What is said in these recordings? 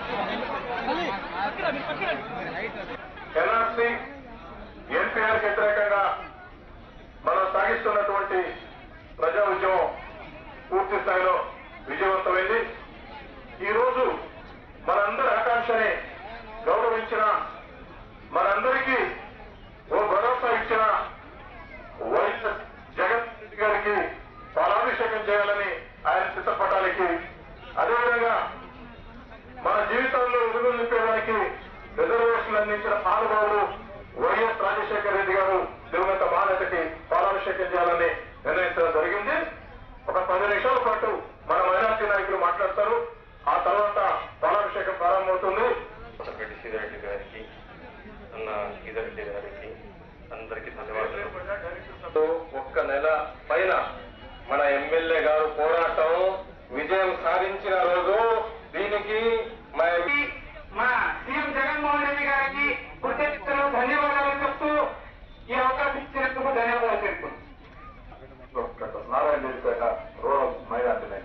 NRC NPR వ్యతిరేకంగా మనం సాగిస్తున్నటువంటి ప్రజా ఉద్యమం పూర్తి స్థాయిలో విజయవంతమైంది ఈ రోజు మనందరి ఆకాంక్షని గౌరవించిన మనందరికీ ఓ భరోసా ఇచ్చిన వైఎస్ జగన్ రెడ్డి గారికి పాలాభిషేకం చేయాలని ఆయన సిద్ధపడడానికి అదేవిధంగా మన జీవితంలో వెలుగులు నింపేదానికి రిజర్వేషన్ అందించిన మహానుభావుడు వైఎస్ రాజశేఖర రెడ్డి గారు దివంగత మహానేతకి పాలాభిషేకం చేయాలని నిర్ణయించడం జరిగింది ఒక పది నిమిషాల పాటు మన మైనార్టీ నాయకులు మాట్లాడతారు ఆ తర్వాత పాలాభిషేకం ప్రారంభమవుతుంది కొత్తపేట సీతారెడ్డి గారికి అన్న సీతారెడ్డి గారికి అందరికీ ధన్యవాదాలు ఒక్క నెల పైన మన ఎమ్మెల్యే గారు పోరాటం విజయం సాధించిన రోజు దీనికి మా ఎంపీ మా సీఎం జగన్మోహన్ రెడ్డి గారికి కృతజ్ఞతలు ధన్యవాదాలు చెప్తూ ఈ అవకాశం ఇచ్చినందుకు ధన్యవాదాలు చెప్తున్నాను నారాయణ రెడ్డిపేట రూరల్ మైనార్టీ నాయకులు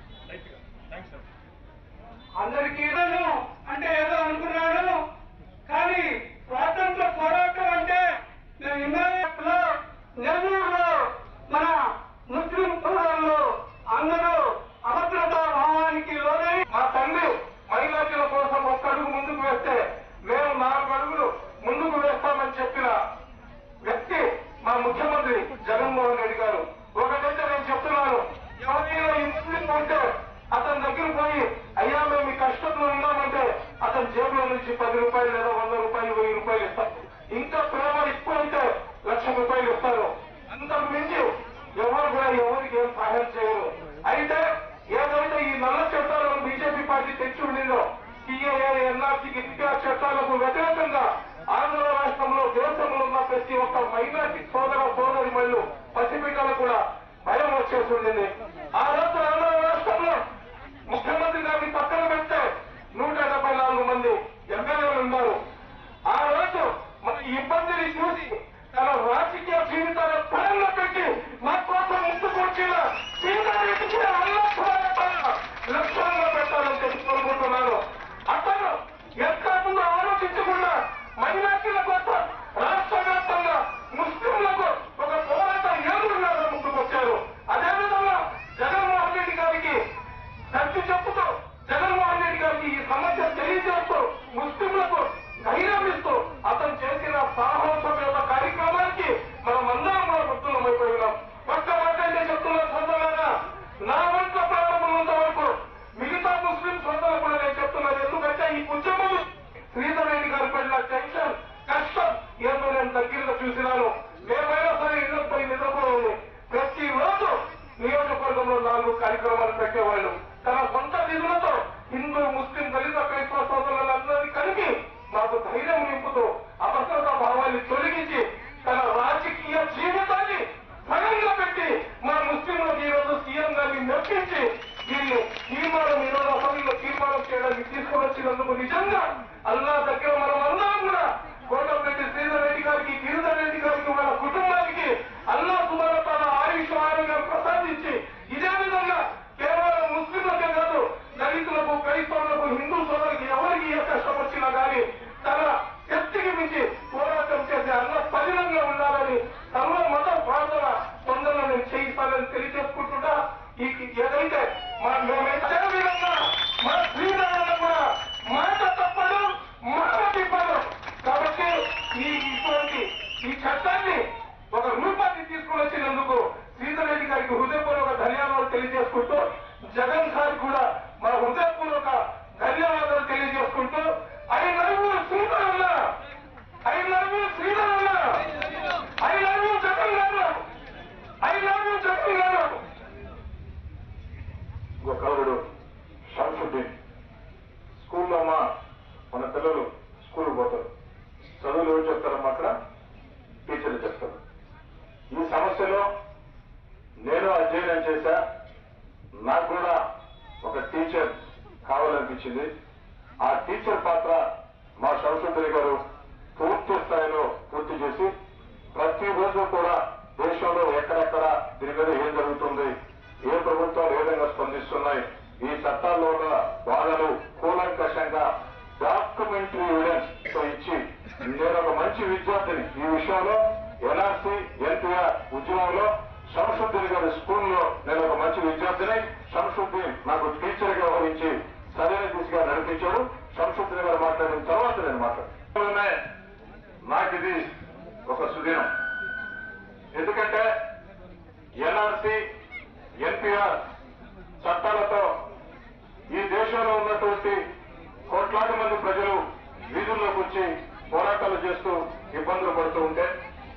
అందరికీ ఏదో అంటే ఏదో అనుకున్నాను కానీ స్వాతంత్ర పోరాటం అంటే నేను హిమాలయాలో నెల్లూరులో మన ముస్లిం సోదరులు అందరూ అభద్రతా భావానికి లోనై మా తల్లి మైనార్టీల కోసం ఒక్క అడుగు ముందుకు వేస్తే మేము నాలుగు అడుగులు ముందుకు వేస్తామని చెప్పిన వ్యక్తి మా ముఖ్యమంత్రి జగన్మోహన్ రెడ్డి గారు ఒకటైతే నేను చెప్తున్నాను ఎవరైనా ఈ ముస్లిం ఉంటే అతని దగ్గర పోయి అయ్యా మేము ఈ కష్టంలో ఉన్నామంటే అతని జేబులో నుంచి పది రూపాయలు లేదా వంద రూపాయలు వెయ్యి రూపాయలు ఇస్తారు ఇంకా ప్రేమ ఎక్కువైతే లక్ష రూపాయలు ఇస్తారు అంతకు మించి ఎవరు కూడా ఎవరికి ఏం సహాయం చేయరు అయితే ఏదైతే ఈ నల్ల చట్టాలను బీజేపీ పార్టీ తెచ్చి ఉండిందో సిఏఏ ఎన్ఆర్సీకి ఇన్ఛార్జ్ చట్టాలకు వ్యతిరేకంగా ఆంధ్ర రాష్ట్రంలో దేశంలో ఉన్న ప్రతి ఒక్క మైనార్టీ సోదర సోదరి మళ్ళు పసిబిడ్డలకు కూడా భయం వచ్చేసి ఉండింది ఆ రోజు ఆంధ్ర రాష్ట్రంలో ముఖ్యమంత్రి గారిని పక్కన పెడితే నూట డెబ్బై నాలుగు మంది ఎమ్మెల్యేలు ఉన్నారు ఆ రోజు మన ఇబ్బందిని చూసి తన రాజకీయ జీవితాన్ని పరంగా పెట్టి మా కోసం ముందుకు వచ్చిన సీతారెడ్డికి లక్ష్యంగా పెట్టాలని చెప్పి కోరుకుంటున్నాను అతను ఎక్కడ ముందు ఆలోచించకుండా మైనార్టీల కోసం రాష్ట్ర వ్యాప్తంగా ముస్లింలకు ఒక పోరాట ఏడున్నర ముందుకు వచ్చారు అదేవిధంగా జగన్మోహన్ రెడ్డి గారికి సర్ది చెప్పుతూ జగన్మోహన్ రెడ్డి గారికి ఈ సమస్య తెలియజేస్తూ ముస్లింలకు ధైర్యం ఇస్తూ అతను చేసిన సాహసం యొక్క కార్యక్రమానికి మనం అందరం కూడా గుర్తులమైపోయినాం ఒక్క మాట అయితే చెప్తున్నాను సోదరులారా నా వంట ప్రారంభమైనంత వరకు మిగతా ముస్లిం సోదరులు కూడా నేను చెప్తున్నాను ఎందుకంటే ఈ ఉద్యమం శ్రీధర్ రెడ్డి గారు పడిన టెన్షన్ కష్టం ఏదో నేను దగ్గరగా చూసినాను మేమైనా సరే ఇళ్ళకు పోయి నిద్రపోవాలి ప్రతి రోజు నియోజకవర్గంలో నాలుగు కార్యక్రమాలు పెట్టేవాళ్ళు తన సొంత నిధులతో హిందూ ముస్లిం దళిత క్రైస్తవ సోదరులందరినీ కలిపి మాకు ధైర్యం నింపుతూ అభద్రతా భావాన్ని తొలగించి తన రాజకీయ జీవితాన్ని సగంగా పెట్టి మా ముస్లింలకు ఈ రోజు సీఎం గారిని మెప్పించి దీన్ని తీర్మానం ఈ రోజు అసెంబ్లీలో తీర్మానం చేయడానికి తీసుకుని వచ్చినందుకు నిజంగా అల్లా దగ్గర మనం అందరం కూడా కోటమిరెడ్డి శ్రీధర్ రెడ్డి గారికి గిరిధర్ రెడ్డి గారికి వాళ్ళ కుటుంబానికి అల్లా సుమారతాల ఆయుష్ ఆరోగ్యం ప్రసాదించి ఇదే విధంగా కేవలం ముస్లింలకే కాదు దళితులకు క్రైస్తవులకు హిందూ సోదరులకు ఎవరికి ఏ కష్టం వచ్చినా కానీ తన శక్తికి మించి పోరాటం చేసే అన్న పదిలంగా ఉండాలని సర్వ మత ప్రార్థన తొందరలో నేను చేయిస్తానని తెలియజేసుకుంటుంటా ఈ ఏదైతే మన మేమైతే అదే విధంగా మన శ్రీధరణ కూడా మాట తప్పదు మాట తిప్పదు కాబట్టి ఈ ఇటువంటి ఈ చట్టాన్ని ఒక రూపాన్ని తీసుకుని వచ్చినందుకు శ్రీధర్ రెడ్డి గారికి హృదయపూర్వక ధన్యవాదాలు తెలియజేసుకుంటూ జగన్ సార్ కూడా మన హృదయపూర్వక ధన్యవాదాలు తెలియజేసుకుంటూ ఐ లవ్ యూ శ్రీధరన్న ఐ లవ్ యూ శ్రీధరన్న ఐ లవ్ యూ జగన్ గారు ఐ లవ్ యూ జగన్ గారు ఇంకో కలవుడు షంసుద్దీన్ స్కూల్లో అమ్మా మన పిల్లలు స్కూల్ పోతారు చదువులు ఎవరు చెప్తారమ్మా అక్కడ టీచర్లు చెప్తారు ఈ సమస్యలో నేను అధ్యయనం చేశా నాకు కూడా ఒక టీచర్ కావాలనిపించింది ఆ టీచర్ పాత్ర మా శంసుద్దరి గారు పూర్తి స్థాయిలో పూర్తి చేసి ప్రతిరోజు కూడా దేశంలో ఎక్కడెక్కడ దీని మీద ఏం జరుగుతుంది ఏ ప్రభుత్వాలు ఏ విధంగా స్పందిస్తున్నాయి ఈ చట్టాల్లో ఉన్న వాదనలు కూలంకషంగా మంచి విద్యార్థిని ఈ విషయంలో ఎన్ఆర్సీ ఎన్టీఆర్ ఉద్యమంలో శంసుద్దీన్ గారి స్కూల్లో నేను ఒక మంచి విద్యార్థిని శంసుద్దీన్ నాకు టీచర్ గా వహించి సరైన దిశగా నడిపించాడు శంసుద్దీన్ గారు మాట్లాడిన తర్వాత నేను మాట్లాడాను నాకు ఇది ఒక సుదినం ఎందుకంటే ఎన్ఆర్సీ ఎన్పిఆర్ చట్టాలతో ఈ దేశంలో ఉన్నటువంటి కోట్లాది మంది ప్రజలు వీధుల్లోకి వచ్చి పోరాటాలు చేస్తూ ఇబ్బందులు పడుతూ ఉంటే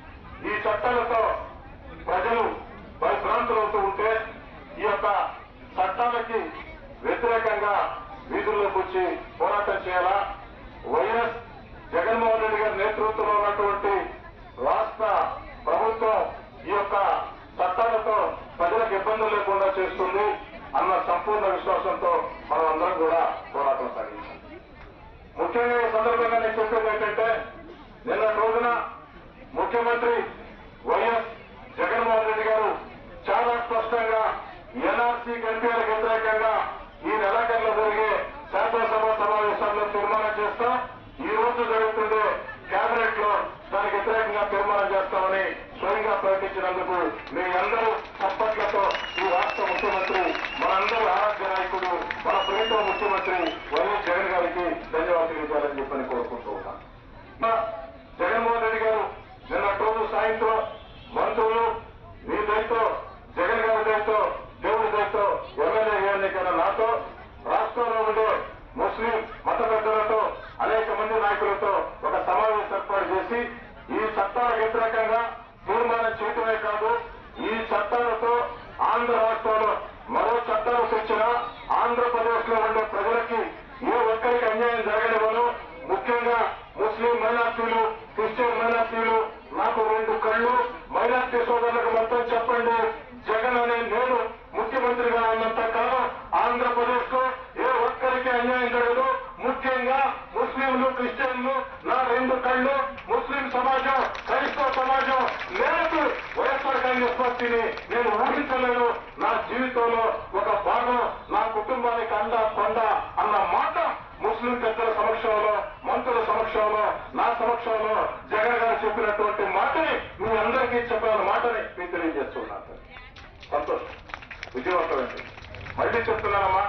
ఈ చట్టాలతో ప్రజలు భయభ్రాంతులవుతూ ఉంటే ఈ యొక్క చట్టాలకి వ్యతిరేకంగా వీధుల్లోకి వచ్చి పోరాటం చేయాలా వైఎస్ జగన్మోహన్ రెడ్డి గారి నేతృత్వంలో ఉన్నటువంటి రాష్ట్ర ప్రభుత్వం ఈ యొక్క చట్టాలతో ప్రజలకు ఇబ్బందులు లేకుండా చేస్తుంది అన్న సంపూర్ణ విశ్వాసంతో మనం అందరం కూడా పోరాటం సాగించాం ముఖ్యంగా ఈ సందర్భంగా నేను చెప్పేది ఏంటంటే నిన్న రోజున ముఖ్యమంత్రి వైఎస్ జగన్మోహన్ రెడ్డి గారు చాలా స్పష్టంగా ఎన్ఆర్సీ ఎన్టీఆర్ వ్యతిరేకంగా ఈ నెలాఖరులో జరిగే శాసనసభ సమావేశాల్లో తీర్మానం చేస్తాం ఈ రోజు జరుగుతుండే కేబినెట్ లో దానికి వ్యతిరేకంగా తీర్మానం చేస్తామని స్వయంగా ప్రకటించినందుకు మీ అందరూ చప్పట్లతో ఈ రాష్ట్ర ముఖ్యమంత్రి మనందరూ ఆరాధ్య నాయకుడు మన ప్రియతమ ముఖ్యమంత్రి వైఎస్ జగన్ గారికి ధన్యవాదాలు తెలియజేయాలని చెప్పని కోరుకుంటూ ఉన్నాను మా జగన్మోహన్ రెడ్డి గారు నిన్న రోజు సాయంత్రం మంత్రులు మీ దయతో జగన్ గారి దయతో దేవుడి దయతో ఎమ్మెల్యే ఎన్నికైన నాతో రాష్ట్రంలో ఉండే ముస్లిం మత పెద్దలతో అనేక మంది నాయకులతో ఒక సమావేశం ఏర్పాటు చేసి ఈ చట్టాలకు వ్యతిరేకంగా తీర్మానం చేయటమే కాదు ఈ చట్టాలతో ఆంధ్ర రాష్ట్రంలో మరో చట్టాలు తెచ్చిన ఆంధ్రప్రదేశ్ లో ఉండే ప్రజలకి ఏ ఒక్కరికి అన్యాయం జరగనివ్వను ముఖ్యంగా ముస్లిం మైనార్టీలు క్రిస్టియన్ మైనార్టీలు నాకు రెండు కళ్ళు మైనార్టీ సోదరులకు మొత్తం చెప్పండి జగన్ అనే నేను ముఖ్యమంత్రిగా ఉన్నంత కాలం ఆంధ్రప్రదేశ్ లో ఏ ఒక్కరికి అన్యాయం జరగదు ముఖ్యంగా ముస్లింలు క్రిస్టియన్లు నా రెండు కళ్ళు ముస్లిం సమాజం క్రైస్తవ సమాజం మేరకు వైఎస్ఆర్ కాంగ్రెస్ పార్టీని నేను ఊహించలేను నా జీవితంలో ఒక భాగం నా కుటుంబానికి అండ కొండ అన్న మాట ముస్లిం పెద్దల సమక్షంలో మంత్రుల సమక్షంలో నా సమక్షంలో జగన్ గారు చెప్పినటువంటి మాటని మీ అందరికీ చెప్పిన మాటని మీకు తెలియజేస్తున్నాను సంతోషం విజయవంతమైంది మళ్ళీ చెప్తున్నానమ్మా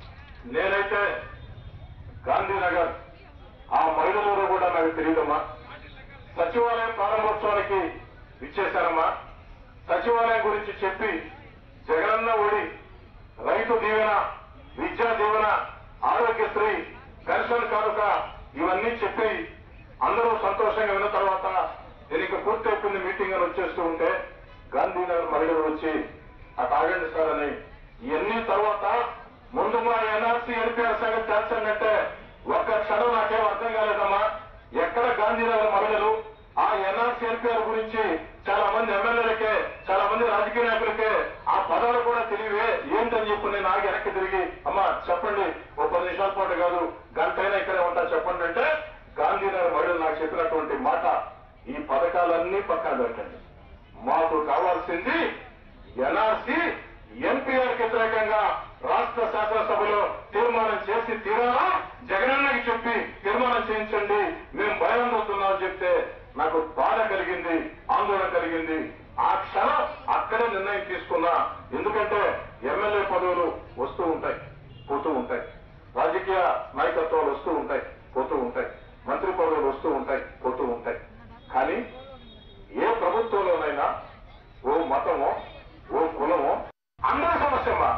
నేనైతే గాంధీనగర్ ఆ మహిళలు కూడా నాకు తెలియదమ్మా సచివాలయం ప్రారంభోత్సవానికి ఇచ్చేశానమ్మా సచివాలయం గురించి చెప్పి జగనన్న ఒడి రైతు దీవెన విద్యా దీవెన ఆరోగ్యశ్రీ పెన్షన్ కానుక ఇవన్నీ చెప్పి అందరూ సంతోషంగా విన్న తర్వాత నేను ఇక పూర్తయిపోయింది మీటింగ్ అని వచ్చేస్తూ ఉంటే గాంధీనగర్ మహిళలు వచ్చి అటు ఆగండి సార్ అని ఇవన్నీ తర్వాత ముందు మా ఎన్ఆర్సీ ఎన్పిఆర్ సంగతి తెలుసంటే ఒక్క క్షణం నాకేం అర్థం కాలేదమ్మా ఎక్కడ గాంధీనగర్ మహిళలు ఆ ఎన్ఆర్సీ ఎన్పిఆర్ గురించి చాలా మంది ఎమ్మెల్యేలకే చాలా మంది రాజకీయ నాయకులకే ఆ పదాలు కూడా తెలియవే ఏంటని చెప్పి నేను ఆగి వెనక్కి తిరిగి అమ్మా చెప్పండి ఓ పది నిమిషాల పాటు కాదు గంట అయినా ఇక్కడే ఉంటా చెప్పండి అంటే గాంధీనగర్ మహిళలు నాకు చెప్పినటువంటి మాట ఈ పథకాలన్నీ పక్కన పెట్టండి మాకు కావాల్సింది ఎన్ఆర్సీ ఎన్పిఆర్ వ్యతిరేకంగా రాష్ట్ర శాసనసభలో తీర్మానం చేసి తీరాలా జగనన్నకి చెప్పి తీర్మానం చేయించండి మేము భయాందోతున్నామని చెప్తే నాకు బాధ కలిగింది ఆందోళన కలిగింది ఆ క్షణం అక్కడే నిర్ణయం తీసుకున్నా ఎందుకంటే ఎమ్మెల్యే పదవులు వస్తూ ఉంటాయి పోతూ ఉంటాయి రాజకీయ నాయకత్వాలు వస్తూ ఉంటాయి పోతూ ఉంటాయి మంత్రి పదవులు వస్తూ ఉంటాయి పోతూ ఉంటాయి కానీ ఏ ప్రభుత్వంలోనైనా ఓ మతమో ఓ కులమో అందరి సమస్యమ్మా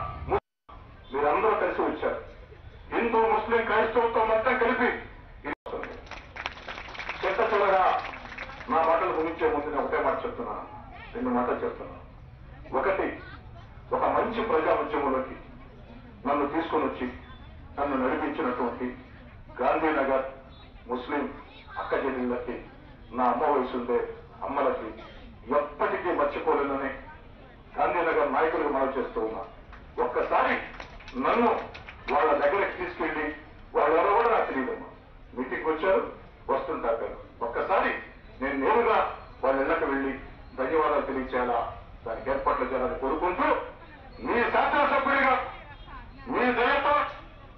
మీరందరూ కలిసి వచ్చారు హిందూ ముస్లిం క్రైస్తవులతో మొత్తం కలిపి ఇది వస్తుంది. చెత్త చివరగా నా మాటలు ముగించే ముందు నేను ఒకటే మాట చెప్తున్నాను రెండు మాటలు చెప్తున్నాను ఒకటి ఒక మంచి ప్రజా ఉద్యమంలోకి నన్ను తీసుకొని వచ్చి నన్ను నడిపించినటువంటి గాంధీనగర్ ముస్లిం అక్క చెల్లెళ్ళకి నా అమ్మ వయసు ఉండే అమ్మలకి ఎప్పటికీ మర్చిపోలేనని గాంధీనగర్ నాయకులకు మనవి చేస్తూ ఉన్నా ఒక్కసారి నన్ను వాళ్ళ దగ్గరికి తీసుకెళ్లి వాళ్ళెవరో కూడా నాకు తెలియదమ్మా మీటింగ్ వచ్చారు వస్తుంటారు ఒక్కసారి నేను నేరుగా వాళ్ళ ఇళ్ళకి వెళ్లి ధన్యవాదాలు తెలియచేయాలా దానికి ఏర్పాట్లు చేయాలని కోరుకుంటూ మీ శాసనసభ్యుడిగా మీ దయతో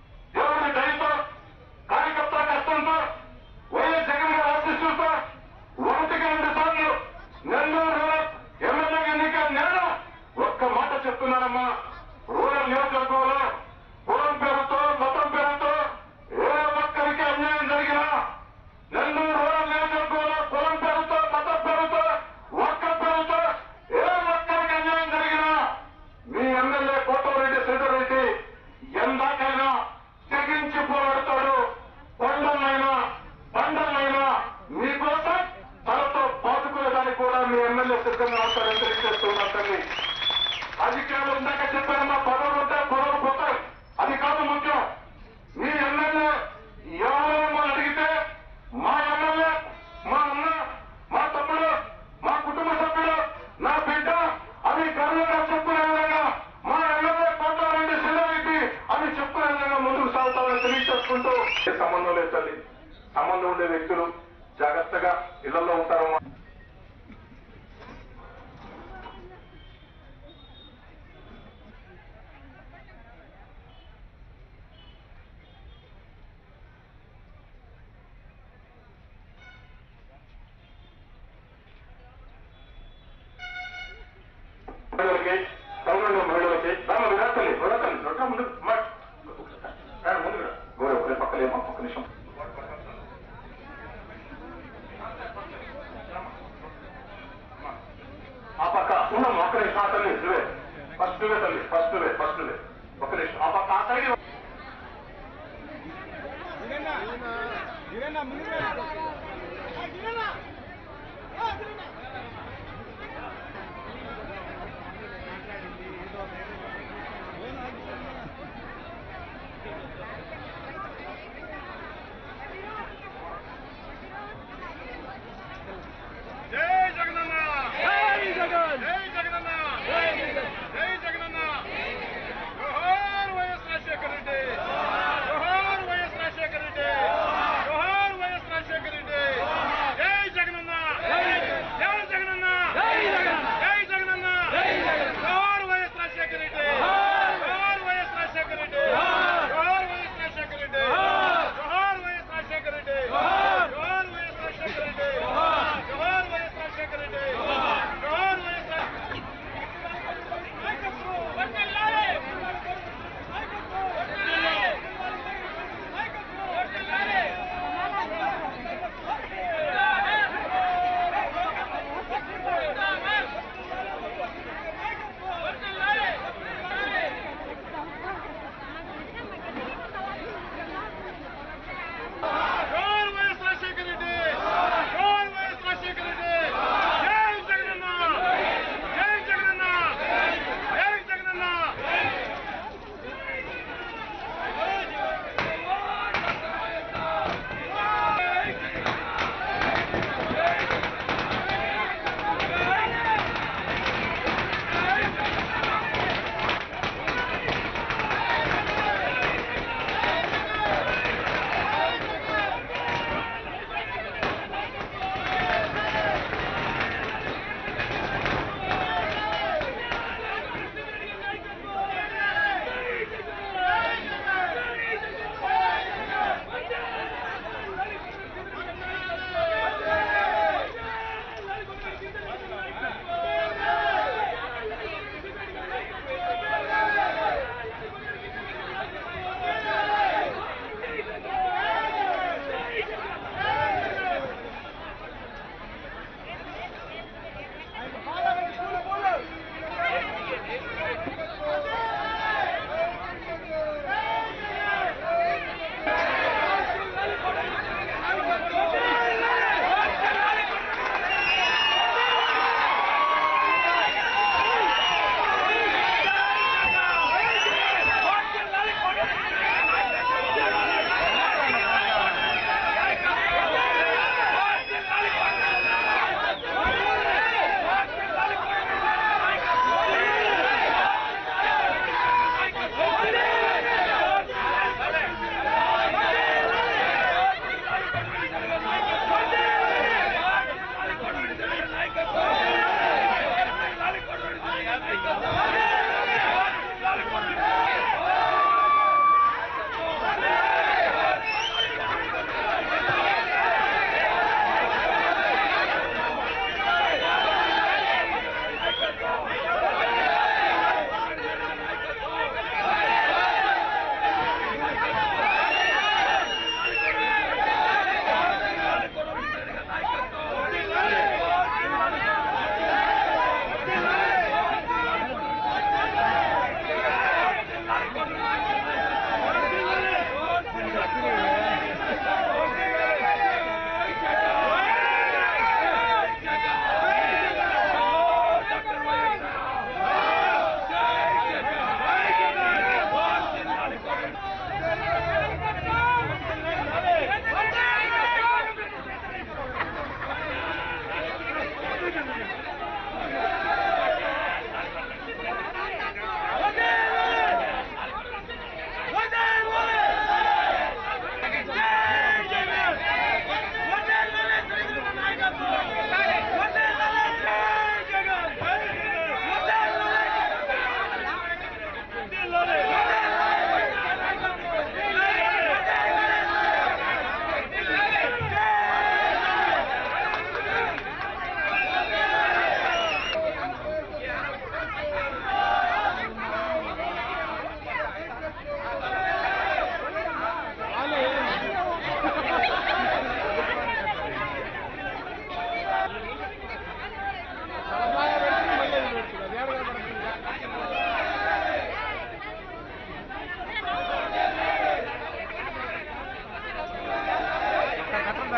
దేవుడి దయతో కార్యకర్త కష్టంతో వైఎస్ జగన్ గారి ఆశీస్సులతో అవుతామని తెలియచేసుకుంటూ ఏ సంబంధం లేదు తల్లి సంబంధం ఉండే వ్యక్తులు జాగ్రత్తగా ఇళ్లలో ఉంటారమ్మా మహిళలకి సౌకర్యం మహిళలకి రామ విరాటలి విరాటలి రొట్ట ముందు మాట. రా, ముందుకు రా. గౌరవ్ ఒరే పక్కలేమో ఒక్క నిమిషం ఆ పక్క ఉన్నాము ఒక్క నిమిషం ఆ తల్లి నువ్వే ఫస్ట్ నువ్వే తల్లి ఫస్ట్ నువ్వే ఫస్ట్ నువ్వే ఒక్క నిమిషం ఆ పక్క ఆ సైడ్ జై జగనన్న జై జగన్ జై జగనన్న జై జగన్ జై జగనన్న జోహార్ వైఎస్ రాజశేఖర రెడ్డి జోహార్ వైఎస్ రాజశేఖర రెడ్డి జోహార్ వైఎస్ రాజశేఖర రెడ్డి జై జగనన్న జై జగనన్న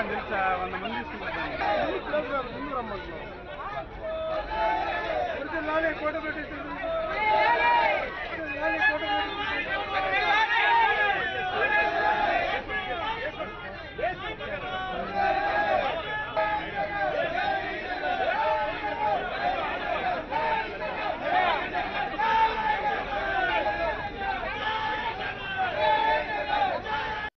తీసుకుపోతాను తెలుసా వంద మంది తీసుకుపోతాను ముందు రమ్మంటున్నావు నానే కోట పెట్టేసి